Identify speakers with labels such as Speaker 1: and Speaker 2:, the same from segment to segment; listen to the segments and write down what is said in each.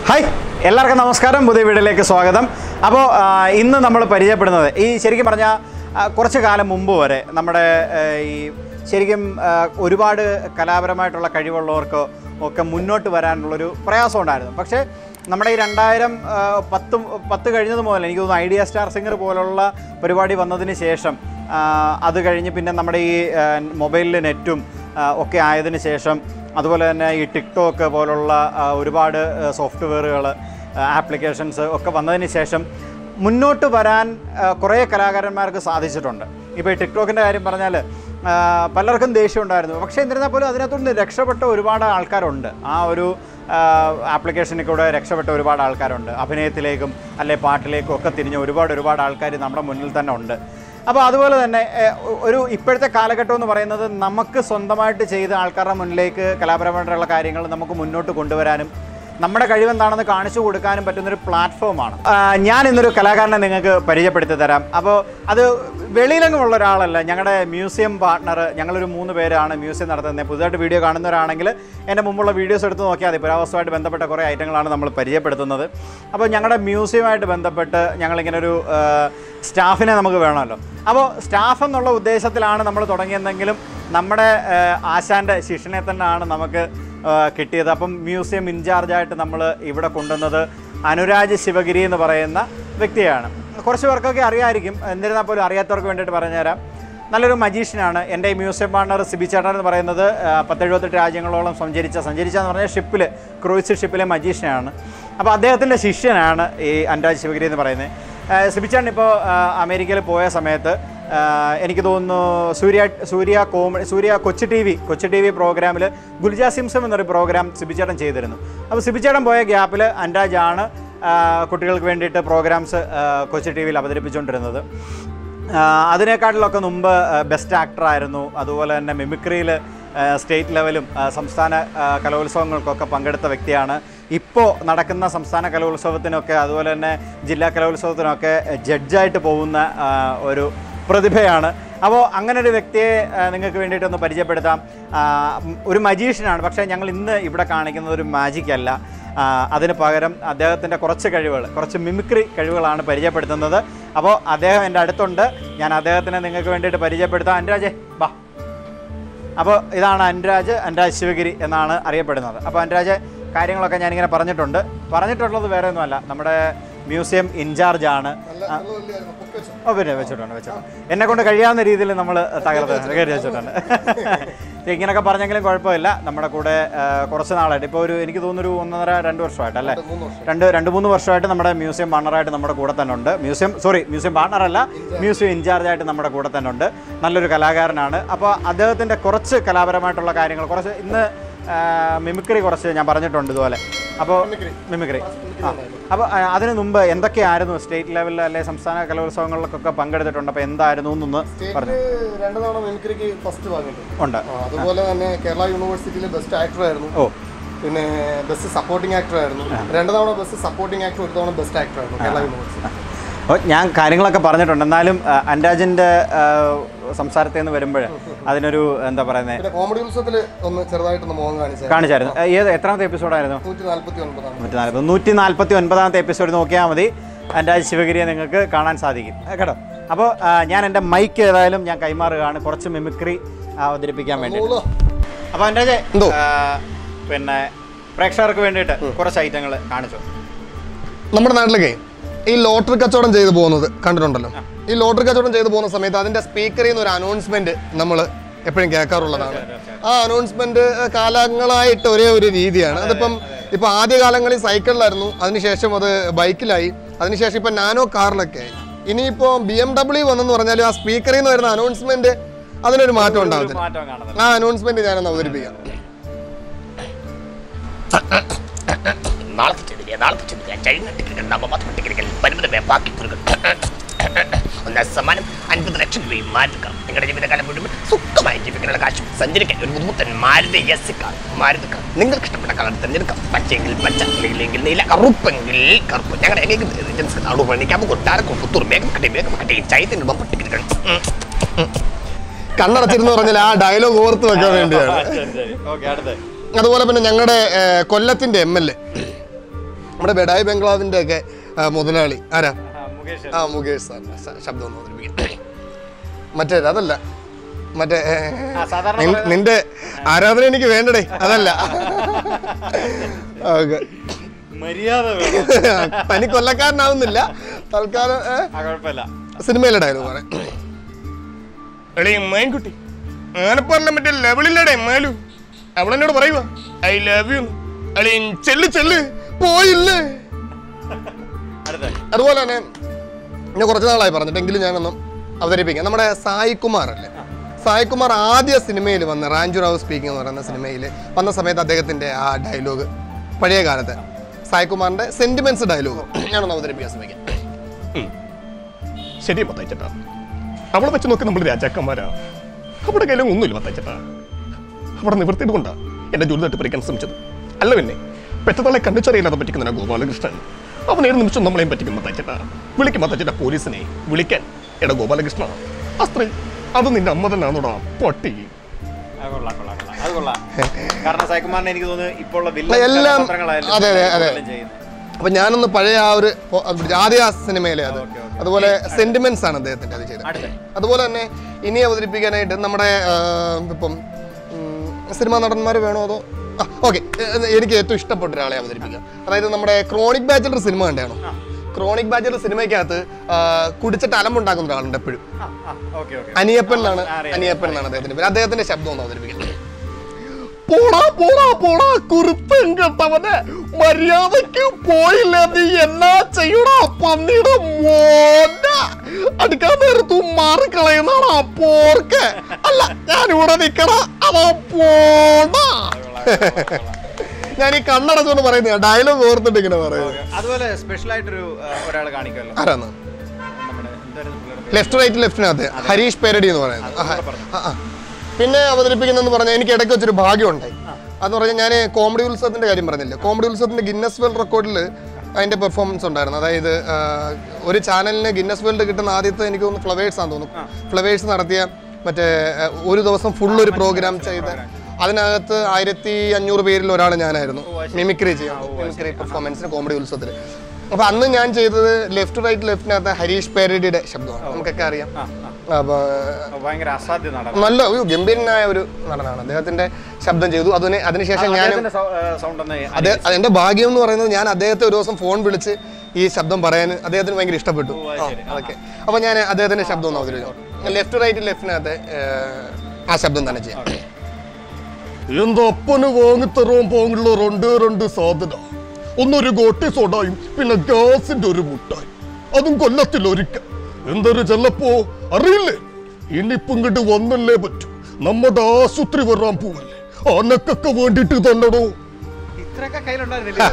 Speaker 1: Hi എല്ലാവർക്കും നമസ്കാരം പുതിയ വീഡിയോയിലേക്ക് സ്വാഗതം അപ്പോൾ ആ, ഇന്ന് നമ്മൾ പരിചയപ്പെടുന്നത് ഈ ശരിക്കും പറഞ്ഞാൽ ആ, കുറച്ച് കാലം മുമ്പ് വരെ നമ്മുടെ ആ, ഈ ശരിക്കും ആ, ഒരുപാട് കലാപരമായിട്ടുള്ള കഴിവുള്ളവർക്ക് ഒക്കെ മുന്നോട്ട് വരാനുള്ളൊരു പ്രയാസം ഉണ്ടായിരുന്നു പക്ഷേ നമ്മുടെ ഈ രണ്ടായിരം ആ, പത്ത് പത്ത് കഴിഞ്ഞത് മുതൽ എനിക്ക് തോന്നുന്നു ഐഡിയ സ്റ്റാർ സിംഗർ പോലുള്ള പരിപാടി വന്നതിന് ശേഷം ആ, അത് കഴിഞ്ഞ് പിന്നെ നമ്മുടെ ഈ മൊബൈലിൽ നെറ്റും ആ, ഒക്കെ ആയതിന് ശേഷം അതുപോലെ തന്നെ ഈ ടിക്ടോക്ക് പോലുള്ള ആ, ഒരുപാട് സോഫ്റ്റ്വെയറുകൾ ആപ്ലിക്കേഷൻസ് ഒക്കെ വന്നതിന് ശേഷം മുന്നോട്ട് വരാൻ ആ, കുറേ കലാകാരന്മാർക്ക് സാധിച്ചിട്ടുണ്ട് ഇപ്പോൾ ഈ ടിക്ടോക്കിൻ്റെ കാര്യം പറഞ്ഞാൽ ആ, പലർക്കും ദേഷ്യം ഉണ്ടായിരുന്നു പക്ഷേ എന്നിരുന്നാൽ പോലും അതിനകത്തുനിന്ന് രക്ഷപ്പെട്ട ഒരുപാട് ആൾക്കാരുണ്ട് ആ ഒരു ആപ്ലിക്കേഷനിൽ കൂടെ രക്ഷപ്പെട്ട ഒരുപാട് ആൾക്കാരുണ്ട് അഭിനയത്തിലേക്കും അല്ലെ പാട്ടിലേക്കും ഒക്കെ തിരിഞ്ഞ ഒരുപാട് ഒരുപാട് ആൾക്കാർ നമ്മുടെ മുന്നിൽ തന്നെ ഉണ്ട് അപ്പോൾ അതുപോലെ തന്നെ ഏഹ്, ഒ- ഒരു ഇപ്പോഴത്തെ കാലഘട്ടം എന്ന് പറയുന്നത് നമുക്ക് സ്വന്തമായിട്ട് ചെയ്ത ആൾക്കാരുടെ മുന്നിലേക്ക് കലാപരമായിട്ടുള്ള കാര്യങ്ങൾ നമുക്ക് മുന്നോട്ട് കൊണ്ടുവരാനും നമ്മുടെ കഴിവെന്താണെന്ന് കാണിച്ചു കൊടുക്കാനും പറ്റുന്നൊരു പ്ലാറ്റ്ഫോമാണ് ഞാൻ ഇന്നൊരു കലാകാരനെ നിങ്ങൾക്ക് പരിചയപ്പെടുത്തി തരാം അപ്പോൾ അത് വെളിയിലെങ്ങുമുള്ള ഒരാളല്ല ഞങ്ങളുടെ മ്യൂസിയം പാർട്ട്ണർ ഞങ്ങളൊരു മൂന്ന് പേരാണ് മ്യൂസിയം നടത്തുന്നത് പുതുതായിട്ട് വീഡിയോ കാണുന്നവരാണെങ്കിൽ എൻ്റെ മുമ്പുള്ള വീഡിയോസ് എടുത്ത് നോക്കിയാൽ മതി പുരാവസ്തുമായിട്ട് ബന്ധപ്പെട്ട കുറേ ഐറ്റങ്ങളാണ് നമ്മൾ പരിചയപ്പെടുത്തുന്നത് അപ്പോൾ ഞങ്ങളുടെ മ്യൂസിയമായിട്ട് ബന്ധപ്പെട്ട് ഞങ്ങളിങ്ങനെ ഒരു ആ, സ്റ്റാഫിനെ നമുക്ക് വേണമല്ലോ അപ്പോൾ സ്റ്റാഫ് എന്നുള്ള ഉദ്ദേശത്തിലാണ് നമ്മൾ തുടങ്ങിയതെങ്കിലും നമ്മുടെ ആ, ആശാൻ്റെ ശിഷ്യനെ തന്നെയാണ് നമുക്ക് ആ, കിട്ടിയത് അപ്പം മ്യൂസിയം ഇൻചാർജായിട്ട് നമ്മൾ ഇവിടെ കൊണ്ടുവന്നത് അനുരാജ് ശിവഗിരി എന്ന് പറയുന്ന വ്യക്തിയാണ് കുറച്ച് പേർക്കൊക്കെ അറിയാമായിരിക്കും എന്നിരുന്നാൽ പോലും അറിയാത്തവർക്ക് വേണ്ടിയിട്ട് പറഞ്ഞുതരാം നല്ലൊരു മജീഷ്യനാണ് എൻ്റെ ഈ മ്യൂസിയം പാർട്ണർ സിബി ചേട്ടൻ എന്ന് പറയുന്നത് ആ, പത്തെഴുപത്തെട്ട് രാജ്യങ്ങളോളം സഞ്ചരിച്ച സഞ്ചരിച്ച എന്ന് പറഞ്ഞാൽ ഷിപ്പിൽ ക്രൂയിസ് ഷിപ്പിലെ മജീഷ്യനാണ് അപ്പോൾ അദ്ദേഹത്തിൻ്റെ ശിഷ്യനാണ് ഈ അനുരാജ് ശിവഗിരി എന്ന് പറയുന്നത് ആ, സിബി ചേട്ടൻ ഇപ്പോൾ ആ, അമേരിക്കയിൽ പോയ സമയത്ത് ആ, എനിക്ക് തോന്നുന്നു സൂര്യ സൂര്യ comedy Surya Kochu TV Kochu TV പ്രോഗ്രാമിൽ ഗുൽജാ സിംസം എന്നൊരു പ്രോഗ്രാം സിബിച്ചേട്ടൻ ചെയ്തിരുന്നു അപ്പോൾ സിബിച്ചേട്ടൻ പോയ ഗ്യാപ്പിൽ അൻരാജാണ് ആ, കുട്ടികൾക്ക് വേണ്ടിയിട്ട് പ്രോഗ്രാംസ് കൊച്ചു ടി വിയിൽ അവതരിപ്പിച്ചുകൊണ്ടിരുന്നത് ആ, അതിനേക്കാട്ടിലൊക്കെ മുമ്പ് ബെസ്റ്റ് ആക്ടറായിരുന്നു അതുപോലെ തന്നെ മിമിക്രിയിൽ സ്റ്റേറ്റ് ലെവലും ആ, സംസ്ഥാന ആ, കലോത്സവങ്ങൾക്കൊക്കെ പങ്കെടുത്ത വ്യക്തിയാണ് ഇപ്പോൾ നടക്കുന്ന സംസ്ഥാന കലോത്സവത്തിനൊക്കെ അതുപോലെ തന്നെ ജില്ലാ കലോത്സവത്തിനൊക്കെ ജഡ്ജായിട്ട് പോകുന്ന ആ, ഒരു പ്രതിഭയാണ് അപ്പോൾ അങ്ങനെ ഒരു വ്യക്തിയെ ആ, നിങ്ങൾക്ക് വേണ്ടിയിട്ടൊന്ന് പരിചയപ്പെടുത്താം ആ, ഉം, ഒരു മജീഷ്യനാണ് പക്ഷേ ഞങ്ങൾ ഇന്ന് ഇവിടെ കാണിക്കുന്നത് ഒരു മാജിക് അല്ല ആ, അതിന് പകരം അദ്ദേഹത്തിൻ്റെ കുറച്ച് കഴിവുകൾ കുറച്ച് മിമിക്രി കഴിവുകളാണ് പരിചയപ്പെടുത്തുന്നത് അപ്പോൾ അദ്ദേഹം എൻ്റെ അടുത്തുണ്ട് ഞാൻ അദ്ദേഹത്തിനെ നിങ്ങൾക്ക് വേണ്ടിയിട്ട് പരിചയപ്പെടുത്താം അനുരാജേ ബാ അപ്പോൾ ഇതാണ് അനുരാജ് അനുരാജ് ശിവഗിരി എന്നാണ് അറിയപ്പെടുന്നത് അപ്പോൾ അനുരാജ് കാര്യങ്ങളൊക്കെ ഞാനിങ്ങനെ പറഞ്ഞിട്ടുണ്ട് പറഞ്ഞിട്ടുള്ളത് വേറെ ഒന്നുമല്ല നമ്മുടെ മ്യൂസിയം ഇൻചാർജാണ് ഓ പിന്നെ വെച്ചിട്ടുണ്ട് വെച്ചിട്ടുണ്ട് എന്നെ കൊണ്ട് കഴിയാവുന്ന രീതിയിൽ നമ്മൾ തകർത്ത് കയറി വെച്ചിട്ടുണ്ട് ഇങ്ങനെയൊക്കെ പറഞ്ഞെങ്കിലും കുഴപ്പമില്ല നമ്മുടെ കൂടെ ആ, കുറച്ച് നാളായിട്ട് ഇപ്പോൾ ഒരു എനിക്ക് തോന്നുന്നു ഒരു ഒന്നര രണ്ട് വർഷമായിട്ടല്ലേ രണ്ട് രണ്ട് മൂന്ന് വർഷമായിട്ട് നമ്മുടെ മ്യൂസിയം പാർട്ണറായിട്ട് നമ്മുടെ കൂടെ തന്നെ ഉണ്ട് മ്യൂസിയം സോറി മ്യൂസിയം പാർട്ണറല്ല മ്യൂസിയം ഇൻചാർജായിട്ട് നമ്മുടെ കൂടെ തന്നെ ഉണ്ട് നല്ലൊരു കലാകാരനാണ് അപ്പോൾ അദ്ദേഹത്തിൻ്റെ കുറച്ച് കലാപരമായിട്ടുള്ള കാര്യങ്ങൾ കുറച്ച് ഇന്ന് ആ, മിമിക്രി കുറച്ച് ഞാൻ പറഞ്ഞിട്ടുണ്ട് ഇതുപോലെ അപ്പോൾ മിമിക്രി ആ അപ്പോൾ ആ, അതിന് മുമ്പ് എന്തൊക്കെയായിരുന്നു സ്റ്റേറ്റ് ലെവലിൽ അല്ലെ സംസ്ഥാന കലോത്സവങ്ങളിലൊക്കെ പങ്കെടുത്തിട്ടുണ്ട് അപ്പോൾ എന്തായിരുന്നു എന്നൊന്ന് പറഞ്ഞു
Speaker 2: സ്റ്റേറ്റില് രണ്ട് തവണ മിമിക്രിക്ക് ഫസ്റ്റ് വാങ്ങിയിട്ടുണ്ട്
Speaker 1: ഉണ്ട്
Speaker 2: ആ, അതുപോലെ തന്നെ കേരള യൂണിവേഴ്സിറ്റിയിൽ ബെസ്റ്റ് ആക്ടർ ആയിരുന്നു
Speaker 1: ഓ
Speaker 2: പിന്നെ ബെസ്റ്റ് സപ്പോർട്ടിംഗ് ആക്ടർ ആയിരുന്നു രണ്ട് തവണ ബെസ്റ്റ് സപ്പോർട്ടിംഗ് ആക്ടർ ഒരു തവണ ബെസ്റ്റ് ആക്ടർ ആയിരുന്നു കേരള യൂണിവേഴ്സിറ്റി
Speaker 1: അപ്പോൾ ഞാൻ കാര്യങ്ങളൊക്കെ പറഞ്ഞിട്ടുണ്ട് എന്നാലും ആ, അൻരാജിൻ്റെ ആ, സംസാരത്തിൽ നിന്ന് വരുമ്പോൾ അതിനൊരു എന്താ പറയുന്നത്
Speaker 2: പിന്നെ കോമഡി ഉത്സവത്തിൽ ഒന്ന് ചെറുതായിട്ടൊന്ന് മുഖം കാണിച്ചാൽ
Speaker 1: കാണിച്ചായിരുന്നു ആ, ഏത് എത്രാമത്തെ എപ്പിസോഡായിരുന്നു
Speaker 2: നൂറ്റി നാല്പത്തി ഒൻപതാണ്
Speaker 1: നൂറ്റി നാൽപ്പത് നൂറ്റി നാൽപ്പത്തി ഒൻപതാമത്തെ എപ്പിസോഡ് നോക്കിയാൽ മതി അൻരാജ് ശിവഗിരിയെ നിങ്ങൾക്ക് കാണാൻ സാധിക്കും ആ, കേട്ടോ അപ്പോൾ ആ, ഞാൻ എൻ്റെ മൈക്ക് ഏതായാലും ഞാൻ കൈമാറുകയാണ് കുറച്ച് മിമിക്രി അവതരിപ്പിക്കാൻ വേണ്ടി അപ്പോൾ അൻരാജ്
Speaker 2: എന്തോ?
Speaker 1: ആ, പിന്നെ പ്രേക്ഷകർക്ക് വേണ്ടിയിട്ട് കുറച്ച് ഐറ്റങ്ങൾ കാണിച്ചു
Speaker 2: നമ്മുടെ നാട്ടിലൊക്കെ ഈ ലോട്ടറി കച്ചവടം ചെയ്തു പോകുന്നത് കണ്ടിട്ടുണ്ടല്ലോ ഈ ലോട്ടറി കച്ചവടം ചെയ്തു പോകുന്ന സമയത്ത് അതിന്റെ സ്പീക്കറിൽ നിന്ന് ഒരു അനൗൺസ്മെന്റ് നമ്മൾ എപ്പോഴും കേൾക്കാറുള്ളതാണ് ആ അനൗൺസ്മെന്റ് കാലങ്ങളായിട്ട് ഒരേ ഒരു രീതിയാണ് അതിപ്പം ഇപ്പൊ ആദ്യ കാലങ്ങളിൽ സൈക്കിളിലായിരുന്നു അതിനുശേഷം അത് ബൈക്കിലായി അതിനുശേഷം ഇപ്പൊ നാനോ കാറിലൊക്കെ ആയി ഇനിയിപ്പോ ബി എം ഡബ്ല്യു വന്നെന്ന് പറഞ്ഞാൽ ആ സ്പീക്കറിൽ നിന്ന് വരുന്ന അനൗൺസ്മെന്റ് അതിനൊരു മാറ്റം ഉണ്ടാകുന്നില്ല
Speaker 1: മാറ്റം കാണുന്നത്
Speaker 2: ആ അനൗൺസ്മെന്റ് ഞാനൊന്ന് അവതരിപ്പിക്കാം
Speaker 3: നാളത്തെ ചെയ്തില്ല നാളത്തെ ചെയ്തില്ല ചൈന ടിക്കറ്റുകൾ നവമാത്ര ടിക്കറ്റുകൾ പരിമിതമായ ബാക്കിക്കുറുകൾ ഒന്നാം സമ്മാനം അൻപത് ലക്ഷം രൂപയും മാറ്റുക നിങ്ങളുടെ ജീവിതകാലം മുഴുവൻ സുഖമായി ജീവിക്കാനുള്ള കാശും സഞ്ചരിക്കാൻ ഒരു മുതുമുത്തൻ Maruti S car Maruti car നിങ്ങൾക്ക് ഇഷ്ടപ്പെട്ട കളർ തിരഞ്ഞെടുക്കാം പച്ചയെങ്കിൽ പച്ച നീലെങ്കിൽ നീല കറുപ്പെങ്കിൽ കറുപ്പ് ഞങ്ങളുടെ ഏകീകൃത നാടു പണിക്കാം കൊട്ടാരക്കും പുത്തൂർ വേഗം കട്ടി വേഗം കട്ടി ചൈത്തിന് ബമ്പർ ടിക്കറ്റുകൾ ഉം.
Speaker 2: കണ്ണടച്ചിരുന്ന് പറഞ്ഞാൽ ആ ഡയലോഗ് ഓർത്ത് വെക്കാൻ വേണ്ടിയാണ്
Speaker 1: ഓക്കെ അടുത്ത്
Speaker 2: അതുപോലെ പിന്നെ ഞങ്ങളുടെ കൊല്ലത്തിന്റെ എം എൽ എ നമ്മുടെ ബെഡായി ബംഗ്ലാവിന്റെ ഒക്കെ ആ, മുതലാളി ആരാ
Speaker 1: ആ, മുകേഷ്
Speaker 2: ആ മുകേഷ് സാർ ശ- ശബ്ദം ഒന്ന് അവതരിപ്പിക്കാം മറ്റേ അതല്ല മറ്റേ ഏ,
Speaker 1: ആ, സാധാരണ
Speaker 2: നിൻ- നിന്റെ ആരാധന എനിക്ക് വേണ്ടടേ അതല്ല ഓക്കെ
Speaker 1: മര്യാദ വേണം
Speaker 2: തനി കൊല്ലക്കാരനാവുന്നില്ല തൽക്കാലം ഏ,
Speaker 1: ആ കുഴപ്പമില്ല
Speaker 2: സിനിമയിലെ ഡയലോഗ് പറയാം
Speaker 3: എടേ മൈൻകുട്ടി ആനപ്പാറിലെ മറ്റേ ലെവലില്ലടേ മാലു അവളെന്നോട് പറയുക ഐ ലവ് യു അളി ചെല്ല് ചെല്ല്
Speaker 2: പോയില്ലേ
Speaker 1: അടുത്ത
Speaker 2: അതുപോലെ തന്നെ ഞാൻ കുറച്ച് നാളായി പറഞ്ഞിട്ടെങ്കിലും ഞാനൊന്നും അവതരിപ്പിക്കാം നമ്മുടെ സായി കുമാർ അല്ലേ സായി കുമാർ ആദ്യ സിനിമയിൽ വന്ന റാഞ്ചു റാവു സ്പീക്കിംഗ് എന്ന് പറയുന്ന സിനിമയിൽ വന്ന സമയത്ത് അദ്ദേഹത്തിന്റെ ആ ഡയലോഗ് പഴയ കാലത്തെ സായി കുമാറിന്റെ സെന്റിമെന്റ്സ് ഡയലോഗ് ഞാനൊന്ന് അവതരിപ്പിക്കാൻ ശ്രമിക്കാം
Speaker 3: ശരി മത്തയച്ചേട്ടാ അവളെ വെച്ച് നോക്കി നമ്മൾ രാജാക്കന്മാരാ അവിടെ കയ്യിലും ഒന്നുമില്ല മത്തയച്ചേട്ടാ അവിടെ നിവൃത്തിയിട്ട് കൊണ്ടാ എന്റെ ജോലി തട്ടിപ്പറിക്കാൻ ശ്രമിച്ചത് അല്ല പിന്നെ പെറ്റതാളെ കണ്ടുചറിയില്ലാതെ പറ്റിക്കുന്ന ഗോപാലകൃഷ്ണൻ അവൻ ഏത് നിമിഷം നമ്മളെയും പറ്റിക്കും മത്തയച്ചേട്ടാ വിളിക്കും മത്തച്ചേട്ടാ പോലീസിനെ വിളിക്കാൻ എടാ ഗോപാലകൃഷ്ണ ആ സ്ത്രീ അത് നിന്റെ അമ്മ തന്നെയാണോടാ പട്ടി
Speaker 1: അത് കൊള്ളാം കൊള്ളാം കൊള്ളാം അത് കൊള്ളാം കാരണം സായികുമാറിനെ എനിക്ക് തോന്നുന്നു ഇപ്പോൾ ഉള്ള വില്ലൻ
Speaker 2: എല്ലാം-
Speaker 1: കഥാപാത്രങ്ങളായാലും
Speaker 2: അതെ, അതെ, അതെ.
Speaker 1: കൂടുതലും ചെയ്യുന്നത്.
Speaker 2: അപ്പൊ ഞാനൊന്ന് പഴയ ആ ഒരു പൊ- ആദ്യ ആ സിനിമയിലെ അത്
Speaker 1: ഓക്കേ, ഓക്കേ.
Speaker 2: അതുപോലെ സെന്റിമെന്റ്സ് ആണ് അദ്ദേഹത്തിന്റെ അത് ചെയ്തത്
Speaker 1: അടുത്ത
Speaker 2: അതുപോലെ തന്നെ ഇനി അവതരിപ്പിക്കാനായിട്ട് നമ്മുടെ ആ, ഇപ്പം ഉം, സിനിമാ നടന്മാർ വേണോ അതോ ഓക്കെ എനിക്ക് ഏറ്റവും ഇഷ്ടപ്പെട്ട ഒരാളെ അവതരിപ്പിക്കാം അതായത് നമ്മുടെ ക്രോണിക് ബാച്ചലർ സിനിമ കണ്ടാണോ ക്രോണിക് ബാച്ചലർ സിനിമയ്ക്കകത്ത് ആ, കുടിച്ചിട്ട് അലമ്പുണ്ടാക്കുന്ന ഒരാളുണ്ട് എപ്പോഴും
Speaker 1: ആ, ആ, ഓക്കേ, ഓക്കേ.
Speaker 2: അനിയപ്പൻ എന്നാണ്
Speaker 1: ആ, അറിയാം,
Speaker 2: അനിയപ്പൻ എന്നാണ് അദ്ദേഹത്തിന്റെ പേര് അദ്ദേഹത്തിന്റെ ശബ്ദം ഒന്ന് അവതരിപ്പിക്കുന്നത്
Speaker 3: പോടാ പോടാ പോടാ കുരുത്തം കെട്ടവനെ മര്യാദക്ക് പോയില്ല നീ എന്നാ ചെയ്യടാ പന്നിയുടെ മോന അടുക്കാൻ നേരത്തു മാറിക്കളയുന്നാടാ പോർക്ക് അല്ല ഞാനിവിടെ നിക്കടാ അവ പോടാ
Speaker 2: ഞാൻ ഈ കണ്ണടച്ചുകൊണ്ട് പറയുന്നത് ഡയലോഗ് ഓർത്തിട്ട് ഇങ്ങനെ പറയുന്നത്
Speaker 1: അതുപോലെ സ്പെഷ്യൽ ആയിട്ടൊരു ഒരാൾ കാണിക്കുമല്ലോ
Speaker 2: ആരാന്ന്
Speaker 1: നമ്മുടെ എന്തായിരുന്നു പുള്ളിയുടെ പേര്?
Speaker 2: ലെഫ്റ്റ് റൈറ്റ് ലെഫ്റ്റിനകത്ത് ഹരീഷ് പേരടി എന്ന് പറയുന്നത് ആ, ആ, ആ. പിന്നെ അവതരിപ്പിക്കുന്നെന്ന് പറഞ്ഞാൽ എനിക്ക് ഇടയ്ക്ക് വെച്ചൊരു ഭാഗ്യമുണ്ടായി അതെന്ന് പറഞ്ഞാൽ ഞാൻ കോമഡി ഉത്സവത്തിന്റെ കാര്യം പറഞ്ഞില്ല കോമഡി ഉത്സവത്തിന്റെ ഗിന്നസ് വേൾഡ് റെക്കോർഡിൽ അതിന്റെ പെർഫോമൻസ് ഉണ്ടായിരുന്നു അതായത് ആ, ഒരു ചാനലിന് ഗിന്നസ് വേൾഡ് കിട്ടുന്ന ആദ്യത്തെ എനിക്ക് തോന്നുന്നു ഫ്ലവേഴ്സ് ആണെന്ന് തോന്നുന്നു ഫ്ലവേഴ്സ് നടത്തിയ മറ്റേ ആ, ഒരു ദിവസം ഫുൾ ഒരു പ്രോഗ്രാം ചെയ്ത് അതിനകത്ത് ആയിരത്തി അഞ്ഞൂറ് പേരിൽ ഒരാൾ ഞാനായിരുന്നു മിമിക്രി ചെയ്യാം മിമിക്രി പെർഫോമൻസിന് കോമഡി ഉത്സവത്തിൽ അപ്പൊ അന്ന് ഞാൻ ചെയ്തത് ലെഫ്റ്റ് റൈറ്റ് ലെഫ്റ്റിനകത്ത് ഹരീഷ് പേരടിയുടെ ശബ്ദമാണ് നമുക്കൊക്കെ അറിയാം
Speaker 1: ആ, ആ.
Speaker 2: അപ്പൊ
Speaker 1: ഓ, ഭയങ്കര അസാധ്യ നടൻ
Speaker 2: നല്ല ഒരു ഗംഭീരനായ ഒരു നടനാണ് അദ്ദേഹത്തിന്റെ ശബ്ദം ചെയ്തു അതിന് അതിനുശേഷം ഞാൻ
Speaker 1: അദ്ദേഹത്തിന്റെ സൗണ്ട് ഒന്ന്
Speaker 2: അതെ അതെന്റെ ഭാഗ്യം എന്ന് പറയുന്നത് ഞാൻ അദ്ദേഹത്തെ ഒരു ദിവസം ഫോൺ വിളിച്ച് ഈ ശബ്ദം പറയാൻ അദ്ദേഹത്തിന് ഭയങ്കര ഇഷ്ടപ്പെട്ടു
Speaker 1: ഓ, അത്
Speaker 2: ആ,
Speaker 1: ശരി.
Speaker 2: അതൊക്കെ അപ്പൊ ഞാൻ അദ്ദേഹത്തിന്റെ ശബ്ദം ഒന്ന് അവതരിപ്പിച്ചു ലെഫ്റ്റ് റൈറ്റ് ലെഫ്റ്റിനകത്ത് ആ ശബ്ദം തന്നെ ചെയ്യാം
Speaker 3: എന്റെ അപ്പന് വാങ്ങിത്തരാൻ പോലുള്ള രണ്ട് രണ്ട് സാധ്യത ഒന്നൊരു ഗോട്ടി സോഡായും പിന്നെ ഗ്യാസിന്റെ ഒരു മുട്ടായി അതും കൊല്ലത്തിൽ ഒരിക്കൽ എന്തൊരു ചെല്ലപ്പോ അറിയില്ലേ ഇനിയിപ്പം ഇങ്ങോട്ട് വന്നല്ലേ പറ്റൂ നമ്മുടെ ആശുപത്രി വരാൻ പോവല്ലേ അനക്കൊക്കെ വേണ്ടിട്ട് തന്നടോ
Speaker 1: ഇത്രയൊക്കെ കയ്യിലുണ്ടായിരുന്നില്ല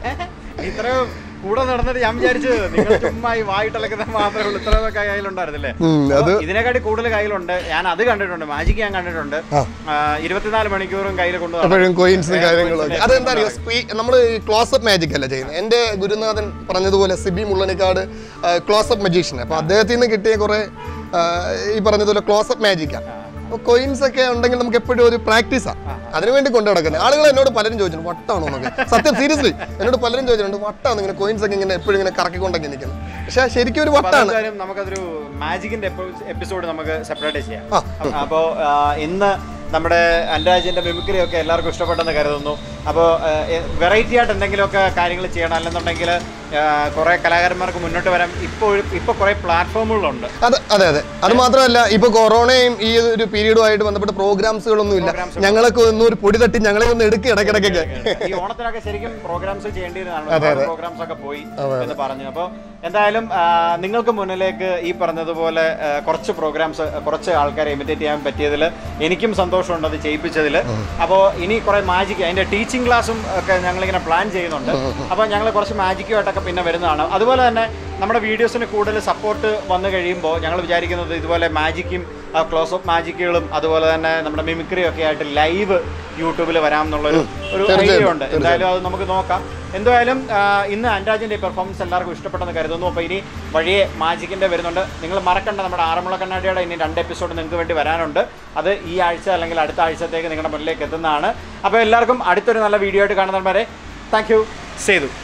Speaker 1: ഇത്രയും കൂടെ നടന്നിട്ട് ഞാൻ വിചാരിച്ചു നിങ്ങൾ ചുമ്മാ ഈ വായിട്ടലക്കുന്നത് മാത്രമേ ഉള്ളൂ ഇത്രയൊക്കെ കയ്യിലുണ്ടായിരുന്നില്ലേ
Speaker 2: ഉം, അത്
Speaker 1: അപ്പൊ ഇതിനെക്കാട്ടി കൂടുതൽ കയ്യിലുണ്ട് ഞാൻ അത് കണ്ടിട്ടുണ്ട് മാജിക് ഞാൻ കണ്ടിട്ടുണ്ട് ആ, ഇരുപത്തിനാല് മണിക്കൂറും കയ്യിൽ കൊണ്ടു നടക്കും.
Speaker 2: അപ്പോഴും കോയിൻസും
Speaker 1: ഏ,
Speaker 2: കാര്യങ്ങളും
Speaker 1: coins
Speaker 2: ഒക്കെ
Speaker 1: ഉം
Speaker 2: അതെന്താ അറിയോ സ്പീ നമ്മൾ ക്ലോസപ്പ് മാജിക് അല്ല ചെയ്യുന്നത് എൻ്റെ ഗുരുനാഥൻ പറഞ്ഞതുപോലെ സിബി മുള്ളനിക്കാട് ക്ലോസപ്പ് മജീഷ്യൻ അപ്പോൾ അദ്ദേഹത്തിൽ നിന്ന് കിട്ടിയ കുറെ ആ, ഈ പറഞ്ഞതുപോലെ ക്ലോസപ്പ് മാജിക്കാണ് അപ്പോൾ കോയിൻസ് ഒക്കെ ഉണ്ടെങ്കിൽ നമുക്ക് എപ്പോഴും ഒരു പ്രാക്ടീസാണ് അതിനുവേണ്ടി കൊണ്ടു നടക്കുന്നത് ആളുകൾ എന്നോട് പലരും ചോദിച്ചിട്ടുണ്ട് വട്ടാണോ എന്നൊക്കെ സത്യം സീരിയസ്ലി എന്നോട് പലരും ചോദിച്ചിട്ടുണ്ട് വട്ടാണ് ഇങ്ങനെ കോയിൻസ് ഒക്കെ ഇങ്ങനെ എപ്പോഴും ഇങ്ങനെ കറക്കിക്കൊണ്ടൊക്കെ നിൽക്കുന്നത് പക്ഷേ ശരിക്കും ഒരു
Speaker 1: അപ്പൊ
Speaker 2: വട്ടാണ്
Speaker 1: അതെന്തായാലും നമുക്കതൊരു മാജിക്കിന്റെ എപ്പിസോഡ് നമുക്ക് സെപ്പറേറ്റ് ചെയ്യാം
Speaker 2: ആ,
Speaker 1: അപ്പോൾ ഇന്ന് നമ്മുടെ അനുരാജിന്റെ മിമിക്രി ഒക്കെ എല്ലാവർക്കും ഇഷ്ടപ്പെട്ടെന്ന് കരുതുന്നു അപ്പോൾ വെറൈറ്റി ആയിട്ട് എന്തെങ്കിലുമൊക്കെ കാര്യങ്ങൾ ചെയ്യണം അല്ലെന്നുണ്ടെങ്കിൽ കുറേ കലാകാരന്മാർക്ക് മുന്നോട്ട് വരാൻ ഇപ്പോൾ ഇപ്പോൾ കുറേ പ്ലാറ്റ്ഫോമുകളുണ്ട്
Speaker 2: അതെ അതെ അതെ അത് മാത്രമല്ല ഇപ്പൊ കൊറോണയും ഈ ഒരു പീരീഡുമായിട്ട് ബന്ധപ്പെട്ട പ്രോഗ്രാംസുകളൊന്നും ഇല്ല
Speaker 1: Programs
Speaker 2: ഞങ്ങളൊക്കെ ഒന്ന് ഒരു പൊടി തട്ടി ഞങ്ങളെ ഒന്ന് എടുക്കുക ഇടയ്ക്കിടയ്ക്കൊക്കെ
Speaker 1: ഈ ഓണത്തിനൊക്കെ ശരിക്കും പ്രോഗ്രാംസ്
Speaker 2: അതെ,
Speaker 1: ചെയ്യേണ്ടിയിരുന്നതാണ് പ്രോഗ്രാംസ് ഒക്കെ പോയി എന്ന് പറഞ്ഞു അപ്പോൾ എന്തായാലും ആ, നിങ്ങൾക്ക് മുന്നിലേക്ക് ഈ പറഞ്ഞതുപോലെ ആ, കുറച്ച് പ്രോഗ്രാംസ് കുറച്ച് ആൾക്കാരെ ഇമിറ്റേറ്റ് ചെയ്യാൻ പറ്റിയതിൽ എനിക്കും സന്തോഷമുണ്ട് അത് ചെയ്യിപ്പിച്ചതിൽ അപ്പോൾ ഇനി കുറെ മാജിക് അതിന്റെ ടീച്ചിങ് ക്ലാസ്സും ഒക്കെ ഞങ്ങളിങ്ങനെ പ്ലാൻ ചെയ്യുന്നുണ്ട് അപ്പോൾ ഞങ്ങൾ കുറച്ച് മാജിക്കുമായിട്ടൊക്കെ പിന്നെ വരുന്നതാണ് അതുപോലെ തന്നെ നമ്മുടെ വീഡിയോസിന് കൂടുതൽ സപ്പോർട്ട് വന്നു കഴിയുമ്പോൾ ഞങ്ങൾ വിചാരിക്കുന്നത് ഇതുപോലെ മാജിക്കും ക്ലോസ് അപ്പ് മാജിക്കുകളും അതുപോലെ തന്നെ നമ്മുടെ മിമിക്രിയും ഒക്കെ ആയിട്ട് ലൈവ് യൂട്യൂബിൽ വരാം എന്നുള്ളൊരു ഒരു ഐഡിയ
Speaker 2: തീർച്ചയായിട്ടും,
Speaker 1: ഉണ്ട് എന്തായാലും അത് നമുക്ക് നോക്കാം എന്തായാലും ആ, ഇന്ന് അൻരാജിന്റെ പെർഫോമൻസ് എല്ലാവർക്കും ഇഷ്ടപ്പെട്ടെന്ന് കരുതുന്നു അപ്പോൾ ഇനി വഴിയെ മാജിക്കിന്റെ വരുന്നുണ്ട് നിങ്ങൾ മറക്കണ്ട നമ്മുടെ ആറന്മുള കണ്ണാടിയുടെ ഇനി രണ്ട് എപ്പിസോഡ് നിങ്ങൾക്ക് വേണ്ടി വരാനുണ്ട് അത് ഈ ആഴ്ച അല്ലെങ്കിൽ അടുത്ത ആഴ്ചത്തേക്ക് നിങ്ങളുടെ മുന്നിലേക്ക് എത്തുന്നതാണ് അപ്പോൾ എല്ലാവർക്കും അടുത്തൊരു നല്ല വീഡിയോ ആയിട്ട് കാണുന്നവരെ താങ്ക് യു സേതു